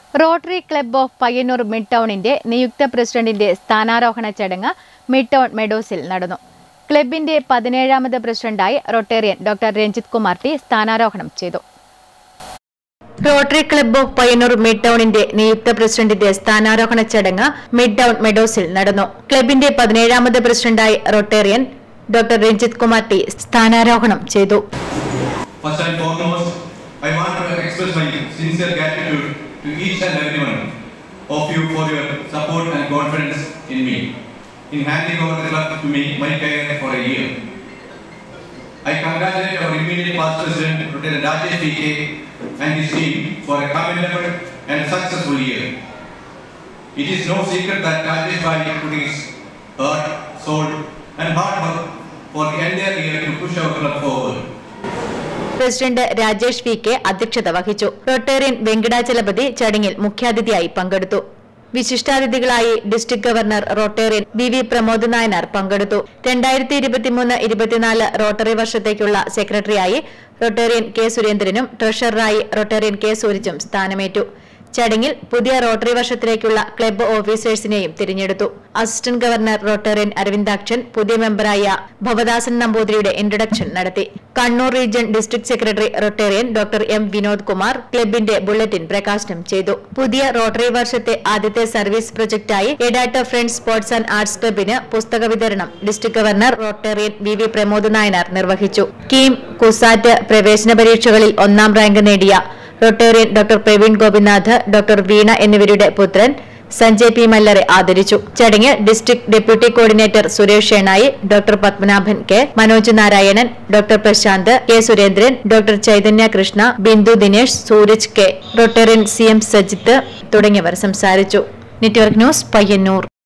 Rotary club of Payyanur mid ടൗണിന്റെ നിയുക്ത പ്രസിഡന്റിന്റെ സ്ഥാനാരോഹണ ചടങ്ങ് മിഡ് ടൗൺ മെഡോസിൽ നടന്നു ക്ലബിന്റെ പതിനേഴാമത് പ്രസിഡന്റായി rotarian doctor Ranjith Kumar T സ്ഥാനാരോഹണം ചെയ്തു rotary club of Payyanur mid ടൗണിന്റെ നിയുക്ത പ്രസിഡന്റിന്റെ സ്ഥാനാരോഹണ ചടങ്ങ് മിഡ് ടൗൺ മെഡോസിൽ നടന്നു ക്ലബിന്റെ പതിനേഴാമത് പ്രസിഡന്റായി rotarian doctor Ranjith Kumar T സ്ഥാനാരോഹണം ചെയ്തു First and foremost, I want to express my sincere gratitude to each and every one of you for your support and confidence in me, in handing over the club to me, my care for a year. I congratulate our immediate past president, Lieutenant Rajesh PK, and his team for a commendable and successful year. It is no secret that Rajesh Bhai put his heart, soul, and hard work for the entire year to push our club forward. President Rajesh V K അധ്യക്ഷത വഹിച്ചു rotarian Venkatachalapathy ചടങ്ങിൽ മുഖ്യാതിഥിയായി പങ്കെടുത്തു വിശിഷ്ടാതിഥികളായി district governor rotarian V V Pramod Nayanar പങ്കെടുത്തു രണ്ടായിരത്തി ഇരുപത്തിമൂന്ന് ഇരുപത്തിനാല് റോട്ടറി വർഷത്തേക്കുള്ള സെക്രട്ടറിയായി റൊട്ടേറിയൻ കെ സുരേന്ദ്രനും ട്രഷററായി റൊട്ടേറിയൻ കെ സൂരജും സ്ഥാനമേറ്റു ചടങ്ങിൽ പുതിയ റോട്ടറി വർഷത്തിലേക്കുള്ള ക്ലബ്ബ് ഓഫീസേഴ്സിനെയും തിരഞ്ഞെടുത്തു അസിസ്റ്റന്റ് ഗവർണർ റോട്ടേറിയൻ അരവിന്ദാക്ഷൻ പുതിയ മെമ്പറായ ഭവദാസൻ നമ്പൂതിരിയുടെ ഇൻട്രൊഡക്ഷൻ നടത്തി Kannur region district secretary rotarian doctor M Vinod Kumar ക്ലബിന്റെ ബുള്ളറ്റിൻ പ്രകാശനം ചെയ്തു പുതിയ റോട്ടറി വർഷത്തെ ആദ്യത്തെ സർവീസ് പ്രൊജക്ടായി Edatta friends sports and arts ക്ലബിന് പുസ്തക വിതരണം district governor rotarian V V Pramod Nayanar നിർവഹിച്ചു കീം കുസാറ്റ് പ്രവേശന പരീക്ഷകളിൽ ഒന്നാം റാങ്ക് നേടിയ rotarian doctor Praveen Gopinath doctor Veena എന്നിവരുടെ പുത്രൻ സഞ്ജയ് പി മല്ലറെ ആദരിച്ചു ചടങ്ങിൽ district deputy coordinator Suresh Shenoy doctor Padmanabhan K Manoj Narayanan doctor Prashant K Surendran doctor Chaitanya Krishna Bindu Dinesh Sooraj K rotarian C M Sajith തുടങ്ങിയവർ സംസാരിച്ചു നെറ്റ്വർക്ക് ന്യൂസ് പയ്യന്നൂർ